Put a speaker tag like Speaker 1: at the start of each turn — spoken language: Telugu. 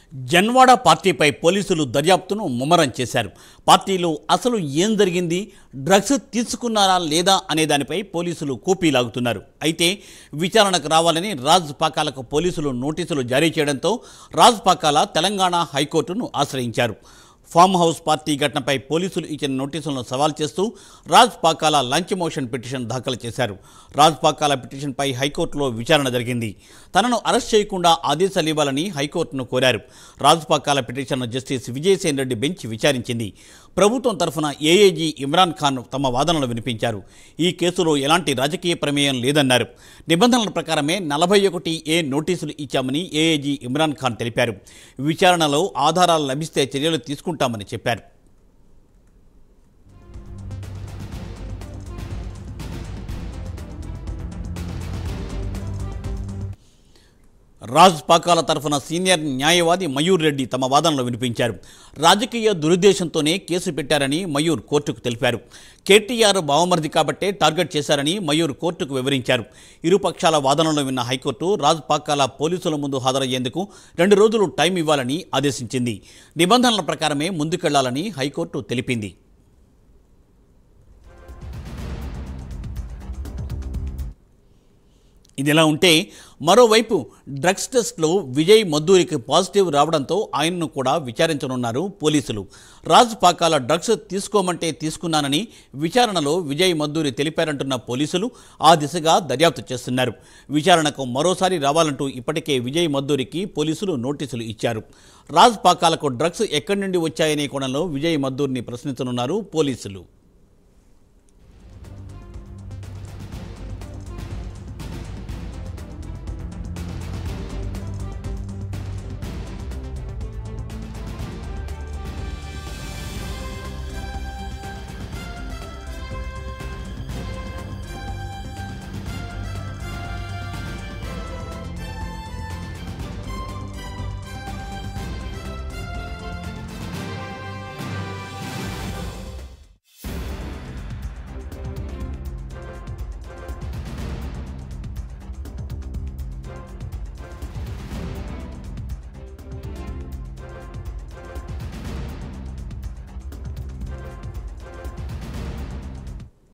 Speaker 1: జన్వాడ పార్టీపై పోలీసులు దర్యాప్తును ముమ్మరం చేశారు పార్టీలో అసలు ఏం జరిగింది డ్రగ్స్ తీసుకున్నారా లేదా అనే దానిపై పోలీసులు కూపీ లాగుతున్నారు అయితే విచారణకు రావాలని రాజ్ పాకాలకు పోలీసులు నోటీసులు జారీ చేయడంతో రాజ్ పాకాల తెలంగాణ హైకోర్టును ఆశ్రయించారు ఫామ్ హౌస్ పార్టీ ఘటనపై పోలీసులు ఇచ్చిన నోటీసులను సవాల్ చేస్తూ Raj Pakala lunch motion petition దాఖలు చేశారు రాజ్ పాకాల పిటిషన్పై హైకోర్టులో విచారణ జరిగింది తనను అరెస్ట్ చేయకుండా ఆదేశాలు ఇవ్వాలని హైకోర్టును కోరారు రాజ్ పాకాల పిటిషన్ను జస్టిస్ విజయసేన్ రెడ్డి బెంచ్ విచారించింది ప్రభుత్వం తరఫున ఏఏజీ ఇమ్రాన్ ఖాన్ తమ వాదనలు వినిపించారు ఈ కేసులో ఎలాంటి రాజకీయ ప్రమేయం లేదన్నారు నిబంధనల ప్రకారమే నలభై ఒకటి ఏ నోటీసులు ఇచ్చామని ఏఏజీ ఇమ్రాన్ ఖాన్ తెలిపారు విచారణలో ఆధారాలు లభిస్తే చర్యలు తీసుకుంటామని చెప్పారు రాజ్ పాకాల తరఫున సీనియర్ న్యాయవాది మయూర్ రెడ్డి తమ వాదనలు వినిపించారు రాజకీయ దురుద్దేశంతోనే కేసు పెట్టారని మయూర్ కోర్టుకు తెలిపారు కేటీఆర్ బావమరిది కాబట్టే టార్గెట్ చేశారని మయూర్ కోర్టుకు వివరించారు ఇరుపక్షాల వాదనలు విన్న హైకోర్టు రాజ్ పాకాల పోలీసుల ముందు హాజరయ్యేందుకు రెండు రోజులు టైం ఇవ్వాలని ఆదేశించింది నిబంధనల ప్రకారమే ముందుకెళ్లాలని హైకోర్టు తెలిపింది ఇదిలా ఉంటే మరోవైపు డ్రగ్స్ టెస్ట్లో విజయ్ మద్దూరికి పాజిటివ్ రావడంతో ఆయన్ను కూడా విచారించనున్నారు పోలీసులు రాజ్ పాకాల డ్రగ్స్ తీసుకోమంటే తీసుకున్నానని విచారణలో విజయ్ మద్దూరి తెలిపారంటున్న పోలీసులు ఆ దిశగా దర్యాప్తు చేస్తున్నారు విచారణకు మరోసారి రావాలంటూ ఇప్పటికే విజయ్ మద్దూరికి పోలీసులు నోటీసులు ఇచ్చారు రాజ్ పాకాలకు డ్రగ్స్ ఎక్కడి నుండి వచ్చాయనే కోణంలో విజయ్ మద్దూరిని ప్రశ్నించనున్నారు పోలీసులు